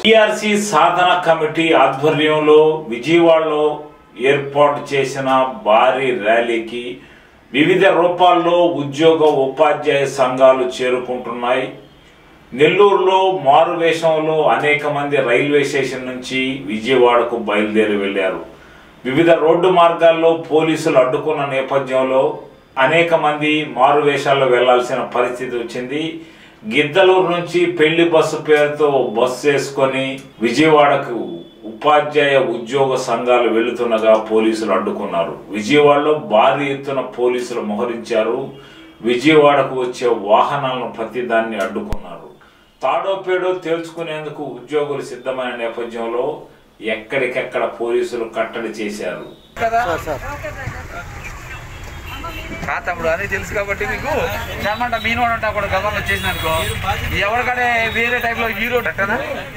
TRC సాధన committee ఆధ్వర్యంలో విజయవాడలో ఏర్పాటు చేసిన భారీ ర్యాలీకి వివిధ రూపాల్లో ఉద్యోగ ఉపాధ్యాయ సంఘాలు చేరుకుంటున్నాయి నెల్లూరులో మారువేషంలో అనేక మంది రైల్వే స్టేషన్ నుంచి విజయవాడకు బయలుదేరి వెళ్లారు వివిధ రోడ్డు మార్గాల్లో పోలీసులు అడ్డుకున్న నేపథ్యంలో అనేక మంది మారువేషాల్లో వెళ్లాల్సిన పరిస్థితి వచ్చింది గిద్దలూరు నుంచి పెళ్లి బస్సు పేరుతో బస్సు వేసుకొని విజయవాడకు ఉపాధ్యాయ ఉద్యోగ సంఘాలు వెళుతుండగా పోలీసులు అడ్డుకున్నారు విజయవాడలో భారీ ఎత్తున పోలీసులు మోహరించారు విజయవాడకు వచ్చే వాహనాలను ప్రతిదాన్ని అడ్డుకున్నారు తాడోపేడో తేల్చుకునేందుకు ఉద్యోగులు సిద్ధమైన నేపథ్యంలో ఎక్కడికెక్కడ పోలీసులు కట్టడి చేశారు కదా రా తమ్ముడు అని తెలుసు కాబట్టి మీకు జనమంట మీను అంటా కూడా గమనం వచ్చేసింది అనుకో ఎవరికనే వేరే టైప్ లో హీరో అట్టనా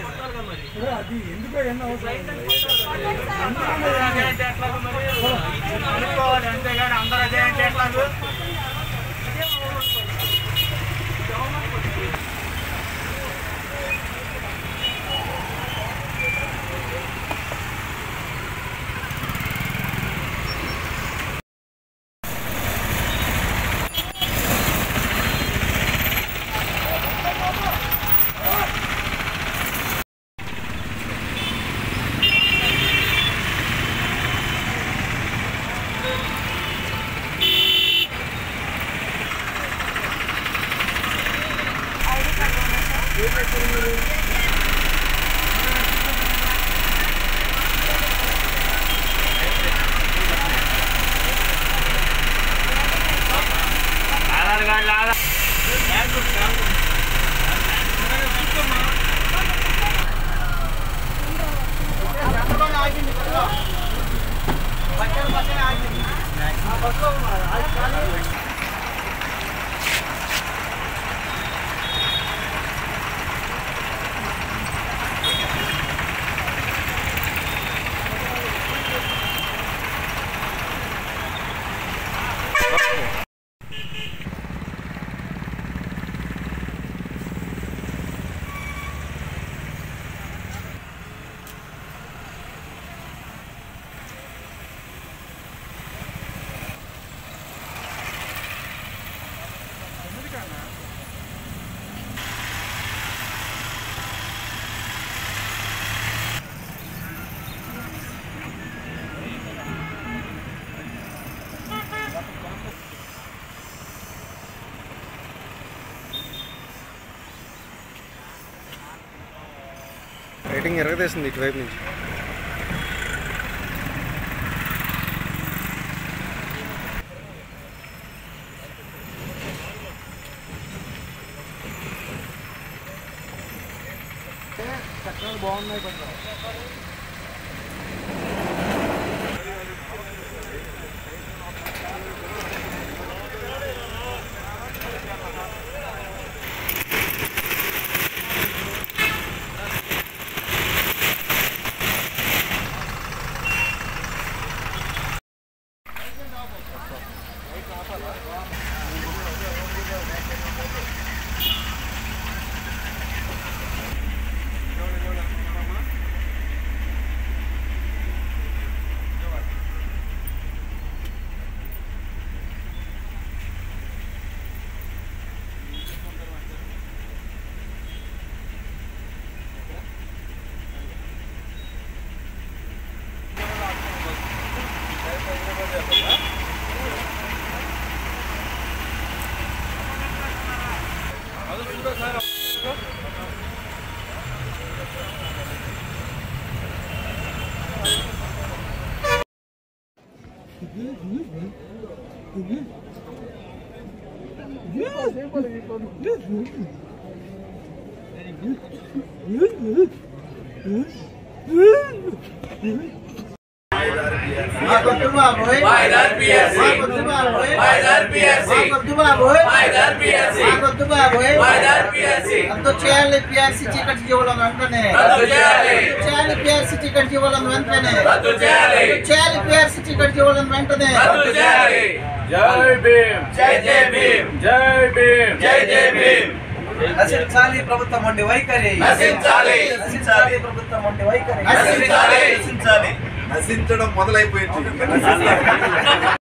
రేటింగ్ ఎరగదేసింది ఇటువైపు నుంచి రద్దు చేయాలి పిఆర్సీ టికెట్ ఇవ్వాలని వెంటనే చేయాలి పిఆర్సీ టికెట్ ఇవ్వాలని వెంటనే చేయాలి పిఆర్సీ టికెట్ ఇవ్వాలని వెంటనే జై భీమ్ జై జై భీమ్ జై భీమ్ జై జై భీమ్ నశించాలి ప్రభుత్వం వంటి వైఖరి నశించాలి. నశించాలి ప్రభుత్వం వంటి వైఖరి నశించాలి. నశించాలి నశించడం మొదలైపోయింది